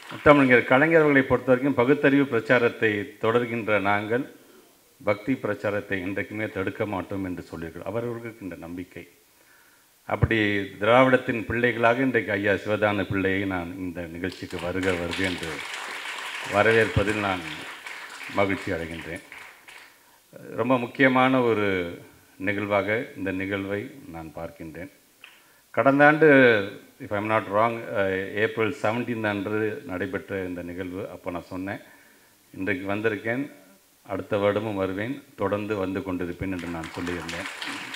முத்தமிழர் கலைஞர்களை பொறுத்த வரைக்கும் பகுத்தறிவு பிரச்சாரத்தை தொடர்கின்ற நாங்கள் பக்தி பிரச்சாரத்தை இன்றைக்குமே தடுக்க மாட்டோம் என்று சொல்லியிருக்கிறோம் அவர்களுக்கு இந்த நம்பிக்கை அப்படி திராவிடத்தின் பிள்ளைகளாக இன்றைக்கு ஐயா சிவதான பிள்ளையை நான் இந்த நிகழ்ச்சிக்கு வருக வருக என்று வரவேற்பதில் நான் மகிழ்ச்சி அடைகின்றேன் ரொம்ப முக்கியமான ஒரு நிகழ்வாக இந்த நிகழ்வை நான் பார்க்கின்றேன் கடந்த ஆண்டு if I'm not wrong April 17 அன்று நடைபெற்ற இந்த நிகழ்வு அப்போ நான் சொன்னேன் இன்றைக்கு வந்திருக்கேன் அடுத்த வருடமும் வருவேன் தொடர்ந்து வந்து கொண்டிருப்பேன் என்று நான் சொல்லியிருந்தேன்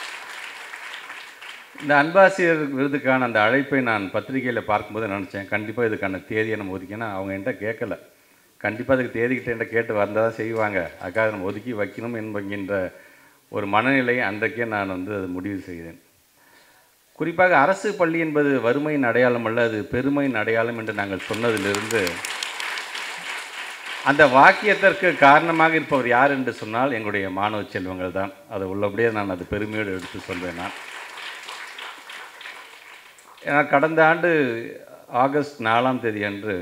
இந்த அன்பாசிரியர் விருதுக்கான அந்த அழைப்பை நான் பத்திரிகையில் பார்க்கும்போது நினச்சேன் கண்டிப்பாக இதுக்கான தேதியை நம்ம ஒதுக்கினா அவங்க என்கிட்ட கேட்கல கண்டிப்பாக அதுக்கு தேதிக்கிட்ட என்கிட்ட கேட்டு வந்தால் தான் செய்வாங்க அதுக்காக நம்ம ஒதுக்கி வைக்கணும் என்கின்ற ஒரு மனநிலை அன்றைக்கே நான் வந்து அது முடிவு செய்தேன் குறிப்பாக அரசு பள்ளி என்பது வறுமையின் அடையாளம் அல்ல அது பெருமையின் அடையாளம் என்று நாங்கள் சொன்னதிலிருந்து அந்த வாக்கியத்திற்கு காரணமாக இருப்பவர் யார் என்று சொன்னால் எங்களுடைய மாணவ செல்வங்கள் தான் அது உள்ளபடியே நான் அது பெருமையோடு எடுத்து சொல்வேன் நான் ஏன்னா கடந்த ஆண்டு ஆகஸ்ட் நாலாம் தேதி அன்று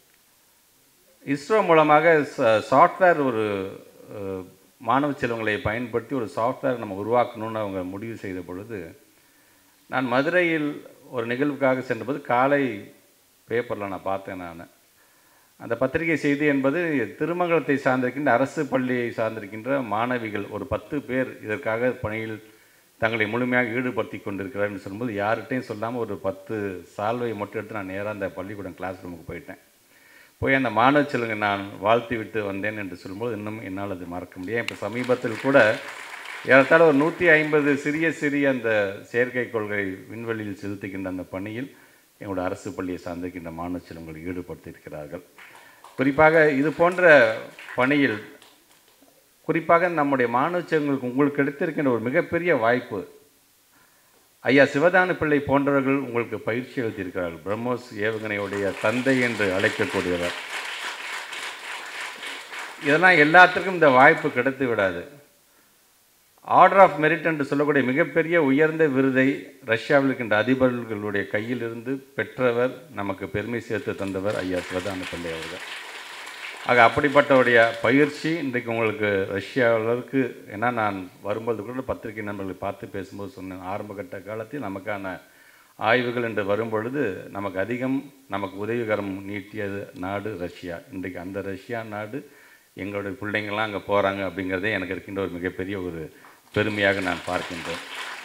இஸ்ரோ மூலமாக சாஃப்ட்வேர் ஒரு அஹ், மாணவ செல்வங்களை பயன்படுத்தி ஒரு சாஃப்ட்வேர் நம்ம உருவாக்கணும்னு அவங்க முடிவு செய்த பொழுது நான் மதுரையில் ஒரு நிகழ்வுக்காக சென்றபோது காலை பேப்பரில் நான் பார்த்தேன் நான் அந்த பத்திரிகை செய்தி என்பது திருமங்கலத்தை சார்ந்திருக்கின்ற அரசு பள்ளியை சார்ந்திருக்கின்ற மாணவிகள் ஒரு பத்து பேர் இதற்காக பணியில் தங்களை முழுமையாக ஈடுபடுத்தி கொண்டிருக்கிறார்கள் சொல்லும்போது யார்கிட்டையும் சொல்லாமல் ஒரு பத்து சால்வை மட்டும் எடுத்து நான் நேராக அந்த பள்ளிக்கூடம் கிளாஸ் ரூமுக்கு போயிட்டேன் போய் அந்த மாணவ செல்வங்க நான் வாழ்த்தி விட்டு வந்தேன் என்று சொல்லும்போது இன்னும் என்னால் அது மறக்க முடியாது இப்போ சமீபத்தில் கூட ஏறத்தாழ ஒரு நூற்றி ஐம்பது சிறிய சிறிய அந்த செயற்கைக்கோள்களை விண்வெளியில் செலுத்துகின்ற அந்த பணியில் எங்களோட அரசு பள்ளியை சார்ந்திருக்கின்ற மாணவ செல்வங்களை ஈடுபடுத்தியிருக்கிறார்கள் குறிப்பாக இது போன்ற பணியில் குறிப்பாக நம்முடைய மாணவ செல்வங்களுக்கு உங்களுக்கு எடுத்திருக்கின்ற ஒரு மிகப்பெரிய வாய்ப்பு ஐயா சிவதான பிள்ளை போன்றவர்கள் உங்களுக்கு பயிற்சி அளித்திருக்கிறார்கள் பிரம்மோஸ் ஏவுகணையுடைய தந்தை என்று அழைக்கக்கூடியவர் இதெல்லாம் எல்லாத்துக்கும் இந்த வாய்ப்பு கிடைத்து விடாது ஆர்டர் ஆஃப் மெரிட் என்று சொல்லக்கூடிய மிகப்பெரிய உயர்ந்த விருதை ரஷ்யாவில் இருக்கின்ற அதிபர்களுடைய கையிலிருந்து பெற்றவர் நமக்கு பெருமை சேர்த்து தந்தவர் ஐயா சிவதான பிள்ளை அவர்கள் ஆக அப்படிப்பட்டவுடைய பயிற்சி இன்றைக்கு உங்களுக்கு ரஷ்யாவிற்கு ஏன்னா நான் வரும்போது கூட பத்திரிகை நண்பர்களை பார்த்து பேசும்போது சொன்னேன் ஆரம்ப கட்ட காலத்தில் நமக்கான ஆய்வுகள் என்று வரும்பொழுது நமக்கு அதிகம் நமக்கு உதவிகரம் நீட்டியது நாடு ரஷ்யா இன்றைக்கு அந்த ரஷ்யா நாடு எங்களுடைய பிள்ளைங்கள்லாம் அங்கே போகிறாங்க அப்படிங்கிறதே எனக்கு இருக்கின்ற ஒரு மிகப்பெரிய ஒரு பெருமையாக நான் பார்க்கின்றேன்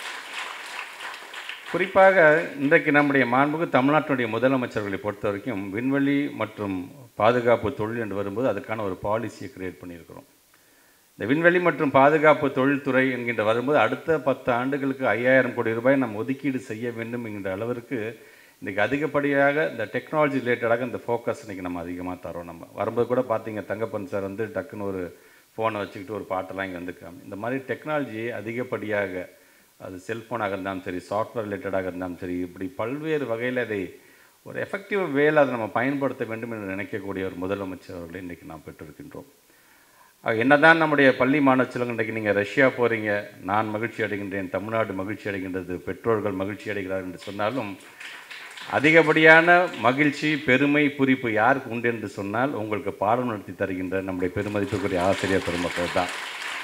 குறிப்பாக இன்றைக்கு நம்முடைய மாண்புக்கு தமிழ்நாட்டினுடைய முதலமைச்சர்களை பொறுத்த வரைக்கும் விண்வெளி மற்றும் பாதுகாப்பு தொழில் என்று வரும்போது அதுக்கான ஒரு பாலிசியை கிரியேட் பண்ணியிருக்கிறோம் இந்த விண்வெளி மற்றும் பாதுகாப்பு தொழில்துறை என்கின்ற வரும்போது அடுத்த பத்து ஆண்டுகளுக்கு ஐயாயிரம் கோடி ரூபாய் நம்ம ஒதுக்கீடு செய்ய வேண்டும் என்கின்ற அளவிற்கு இன்றைக்கி அதிகப்படியாக இந்த டெக்னாலஜி ரிலேட்டடாக இந்த ஃபோக்கஸ் இன்றைக்கி நம்ம அதிகமாக தரோம் நம்ம வரும்போது கூட பார்த்தீங்க தங்கப்பன் சார் வந்து டக்குன்னு ஒரு ஃபோனை வச்சுக்கிட்டு ஒரு பாட்டெல்லாம் இங்கே வந்து காமி இந்த மாதிரி டெக்னாலஜி அதிகப்படியாக அது செல்ஃபோனாக இருந்தாலும் சரி சாஃப்ட்வேர் ரிலேட்டடாக இருந்தாலும் சரி இப்படி பல்வேறு வகையில் அதை ஒரு எஃபெக்டிவ் வேல அதை நம்ம பயன்படுத்த வேண்டும் என்று நினைக்கக்கூடிய ஒரு முதலமைச்சர் அவர்களை இன்றைக்கி நாம் பெற்றிருக்கின்றோம் ஆக, என்னதான் நம்முடைய பள்ளி மாணவ செல்வங்கள் இன்றைக்கு நீங்கள் ரஷ்யா போகிறீங்க நான் மகிழ்ச்சி அடைகின்றேன் தமிழ்நாடு மகிழ்ச்சி அடைகின்றது பெற்றோர்கள் மகிழ்ச்சி அடைகிறார்கள் என்று சொன்னாலும் அதிகப்படியான மகிழ்ச்சி பெருமை குறிப்பு யாருக்கு உண்டு என்று சொன்னால் உங்களுக்கு பாடம் நடத்தி தருகின்ற நம்முடைய பெருமதிப்புக்குரிய ஆசிரியர் பெருமக்கள் தான்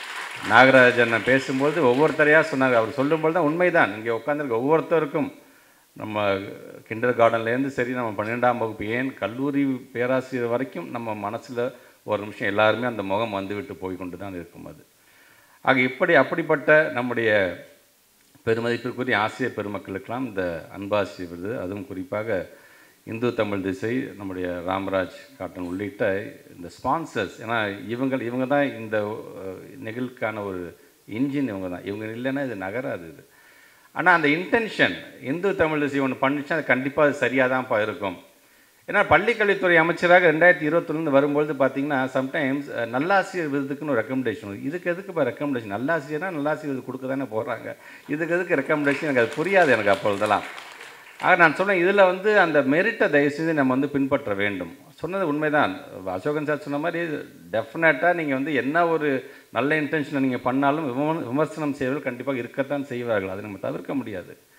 நாகராஜன் பேசும்போது ஒவ்வொருத்தரையாக சொன்னாங்க அவர் சொல்லும்போது தான் உண்மைதான் இங்கே உட்காந்துருக்க ஒவ்வொருத்தருக்கும் நம்ம கிண்டர் கார்டன்லேருந்து சரி நம்ம பன்னிரெண்டாம் வகுப்பு ஏன் கல்லூரி பேராசிரியர் வரைக்கும் நம்ம மனசில் ஒரு நிமிஷம் எல்லாருமே அந்த முகம் வந்துவிட்டு போய் கொண்டு தான் இருக்கும் அது ஆக இப்படி அப்படிப்பட்ட நம்முடைய பெருமதிப்பிற்குரிய ஆசிரியர் பெருமக்களுக்கெல்லாம் இந்த அன்பாசி விருது அதுவும் குறிப்பாக இந்து தமிழ் திசை நம்முடைய ராமராஜ் காட்டன் உள்ளிட்ட இந்த ஸ்பான்சர்ஸ் ஏன்னா இவங்க இவங்க தான் இந்த அஹ், நிகழ்வுக்கான ஒரு இன்ஜின் இவங்க தான் இவங்க இல்லைன்னா இது நகராது இது ஆனால் அந்த இன்டென்ஷன் இந்து தமிழ் திசை ஒன்று பண்ணிச்சுன்னா அது கண்டிப்பாக அது சரியாக தான்ப்பா இருக்கும் ஏன்னா பள்ளிக்கல்வித்துறை அமைச்சராக ரெண்டாயிரத்தி இருபத்தொன்னு வரும்பொழுது பார்த்தீங்கன்னா சம்டைம்ஸ் நல்லாசிரியர் விருதுக்குன்னு ஒரு ரெக்கமெண்டேஷன் வரும் இதுக்கு எதுக்கு இப்போ ரெக்கமெண்டேஷன் நல்லாசிரியர்னா நல்லாசிரியர் விருது கொடுக்க தானே போகிறாங்க இதுக்கு எதுக்கு ரெக்கமெண்டேஷன் எனக்கு அது புரியாது எனக்கு அப்பொழுதெல்லாம் ஆக நான் சொன்னேன் இதில் வந்து அந்த மெரிட்டை தயவுசெய்து நம்ம வந்து பின்பற்ற வேண்டும் சொன்னது உண்மைதான் அசோகன் சார் சொன்ன மாதிரி டெஃபினட்டாக நீங்கள் வந்து என்ன ஒரு நல்ல இன்டென்ஷனை நீங்கள் பண்ணாலும் விம- விமர்சனம் செய்வர்கள் கண்டிப்பாக இருக்கத்தான் செய்வார்கள் அதை நம்ம தவிர்க்க முடியாது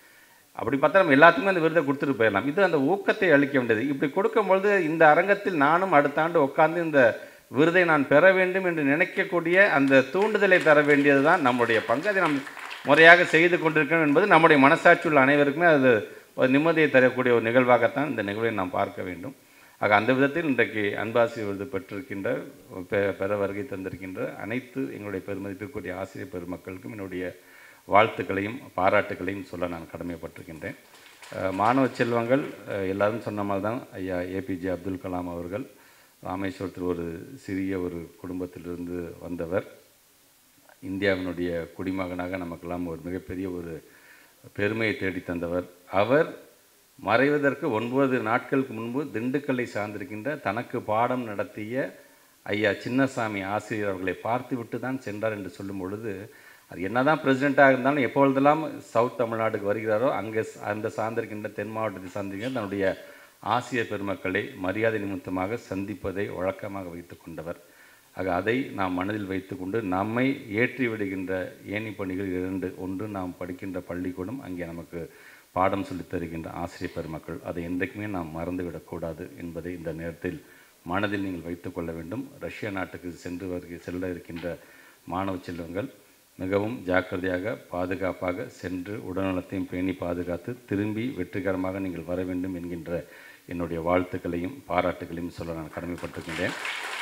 அப்படி பார்த்தா நம்ம எல்லாத்துக்குமே அந்த விருதை கொடுத்துட்டு போயிடலாம் இது அந்த ஊக்கத்தை அளிக்க வேண்டியது இப்படி கொடுக்கும்பொழுது இந்த அரங்கத்தில் நானும் அடுத்த ஆண்டு உட்கார்ந்து இந்த விருதை நான் பெற வேண்டும் என்று நினைக்கக்கூடிய அந்த தூண்டுதலை தர வேண்டியது தான் நம்முடைய பங்கு அதை நாம் முறையாக செய்து கொண்டிருக்கணும் என்பது நம்முடைய மனசாட்சி உள்ள அனைவருக்குமே அது ஒரு நிம்மதியை தரக்கூடிய ஒரு நிகழ்வாகத்தான் இந்த நிகழ்வை நாம் பார்க்க வேண்டும் ஆக அந்த விதத்தில் இன்றைக்கு அன்பாசி விருது பெற்றிருக்கின்ற பெ- பெற வருகை தந்திருக்கின்ற அனைத்து எங்களுடைய பெருமதிப்பிற்குரிய ஆசிரியர் பெருமக்களுக்கும் என்னுடைய வாழ்த்துக்களையும் பாராட்டுகளையும் சொல்ல நான் கடமைப்பட்டிருக்கின்றேன் அஹ், மாணவ செல்வங்கள் அஹ், எல்லாரும் சொன்ன மாதிரி தான் ஐயா ஏபிஜே அப்துல் கலாம் அவர்கள் ராமேஸ்வரத்தில் ஒரு சிறிய ஒரு குடும்பத்திலிருந்து வந்தவர் இந்தியாவினுடைய குடிமகனாக நமக்கெல்லாம் ஒரு மிகப்பெரிய ஒரு பெருமையை தேடி தந்தவர் அவர் மறைவதற்கு ஒன்பது நாட்களுக்கு முன்பு திண்டுக்கல்லை சார்ந்திருக்கின்ற தனக்கு பாடம் நடத்திய ஐயா சின்னசாமி ஆசிரியர் அவர்களை பார்த்துவிட்டு தான் சென்றார் என்று சொல்லும் பொழுது அது என்னதான் பிரசிடெண்ட்டாக இருந்தாலும் எப்பொழுதெல்லாம் சவுத் தமிழ்நாட்டுக்கு வருகிறாரோ அங்கே ச- அந்த சார்ந்திருக்கின்ற தென் மாவட்டத்தை சார்ந்திருக்கின்ற தன்னுடைய ஆசிரியர் பெருமக்களை மரியாதை நிமித்தமாக சந்திப்பதை வழக்கமாக வைத்து கொண்டவர் ஆக அதை நாம் மனதில் வைத்துக்கொண்டு நம்மை ஏற்றி விடுகின்ற ஏணி பணிகள் இரண்டு ஒன்று நாம் படிக்கின்ற பள்ளிக்கூடம் அங்கே நமக்கு பாடம் சொல்லித் தருகின்ற ஆசிரியர் பெருமக்கள் அதை என்றைக்குமே நாம் மறந்துவிடக்கூடாது என்பதை இந்த நேரத்தில் மனதில் நீங்கள் வைத்துக்கொள்ள வேண்டும் ரஷ்யா நாட்டுக்கு சென்று வருகை செல்ல இருக்கின்ற மாணவ செல்வங்கள் மிகவும் ஜாக்கிரதையாக பாதுகாப்பாக சென்று உடல்நலத்தையும் பேணி பாதுகாத்து திரும்பி வெற்றிகரமாக நீங்கள் வர வேண்டும் என்கின்ற என்னுடைய வாழ்த்துக்களையும் பாராட்டுகளையும் சொல்ல நான் கடமைப்பட்டிருக்கின்றேன்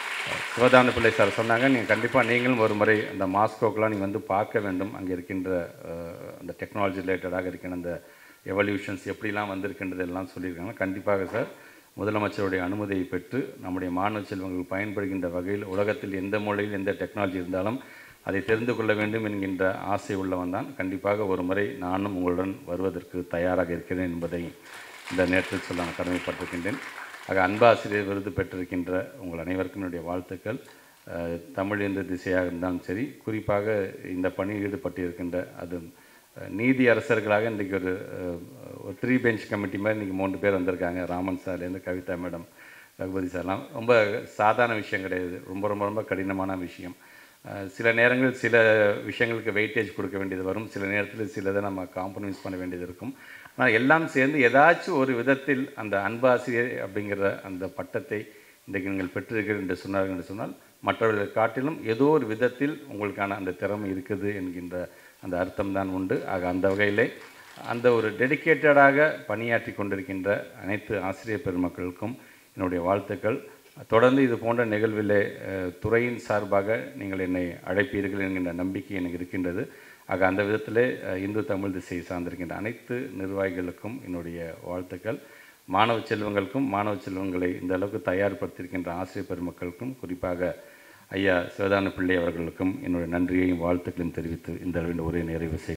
சிவதான பிள்ளை சார் சொன்னாங்க நீங்கள் கண்டிப்பாக நீங்களும் ஒரு முறை அந்த மாஸ்கோக்கெலாம் நீங்கள் வந்து பார்க்க வேண்டும் அங்கே இருக்கின்ற அஹ், அந்த டெக்னாலஜி ரிலேட்டடாக இருக்கின்ற அந்த எவல்யூஷன்ஸ் எப்படிலாம் வந்திருக்கின்றது எல்லாம் சொல்லியிருக்காங்க கண்டிப்பாக சார் முதலமைச்சருடைய அனுமதியை பெற்று நம்முடைய மாணவ செல்வங்கள் பயன்படுகின்ற வகையில் உலகத்தில் எந்த மூலையில் எந்த டெக்னாலஜி இருந்தாலும் அதை தெரிந்து கொள்ள வேண்டும் என்கின்ற ஆசை உள்ளவன் தான் கண்டிப்பாக ஒரு முறை நானும் உங்களுடன் வருவதற்கு தயாராக இருக்கிறேன் என்பதை இந்த நேரத்தில் சொல்ல நான் கடமைப்பட்டிருக்கின்றேன் ஆக அன்பாசிரியர் விருது பெற்றிருக்கின்ற உங்கள் அனைவருக்கும் என்னுடைய வாழ்த்துக்கள் அஹ், தமிழ் என்ற திசையாக இருந்தாலும் சரி குறிப்பாக இந்த பணியில் ஈடுபட்டிருக்கின்ற அது அஹ், நீதி அரசர்களாக இன்றைக்கி ஒரு அஹ், ஒரு த்ரீ பெஞ்ச் கமிட்டி மாதிரி இன்றைக்கி மூன்று பேர் வந்திருக்காங்க ராமன் சார்லேருந்து கவிதா மேடம் ரகுபதி சார்லாம் ரொம்ப சாதாரண விஷயம் கிடையாது ரொம்ப ரொம்ப ரொம்ப கடினமான விஷயம் அஹ், சில நேரங்களில் சில விஷயங்களுக்கு வெயிட்டேஜ் கொடுக்க வேண்டியது வரும் சில நேரத்தில் சிலதை நம்ம காம்ப்ரமைஸ் பண்ண வேண்டியது இருக்கும் ஆனால் எல்லாம் சேர்ந்து ஏதாச்சும் ஒரு விதத்தில் அந்த அன்பாசிரியர் அப்படிங்கிற அந்த பட்டத்தை இன்றைக்கு நீங்கள் பெற்றிருக்கிறீர்கள் என்று சொன்னார்கள் என்று சொன்னால் மற்றவர்களை காட்டிலும் ஏதோ ஒரு விதத்தில் உங்களுக்கான அந்த திறமை இருக்குது என்கின்ற அந்த அர்த்தம் தான் உண்டு ஆக அந்த வகையிலே அந்த ஒரு டெடிக்கேட்டடாக பணியாற்றி கொண்டிருக்கின்ற அனைத்து ஆசிரியர் பெருமக்களுக்கும் என்னுடைய வாழ்த்துக்கள் தொடர்ந்து இது போன்ற நிகழ்விலே அஹ், துறையின் சார்பாக நீங்கள் என்னை அழைப்பீர்கள் என்கின்ற நம்பிக்கை எனக்கு இருக்கின்றது ஆக அந்த விதத்திலே அஹ், இந்து தமிழ் திசையை சார்ந்திருக்கின்ற அனைத்து நிர்வாகிகளுக்கும் என்னுடைய வாழ்த்துக்கள் மாணவ செல்வங்களுக்கும் மாணவ செல்வங்களை இந்த அளவுக்கு தயார்படுத்தியிருக்கின்ற ஆசிரியர் பெருமக்களுக்கும் குறிப்பாக ஐயா சிவதான பிள்ளை அவர்களுக்கும் என்னுடைய நன்றியையும் வாழ்த்துக்களையும் தெரிவித்து இந்த அளவின் உரையை நிறைவு செய்கிறேன்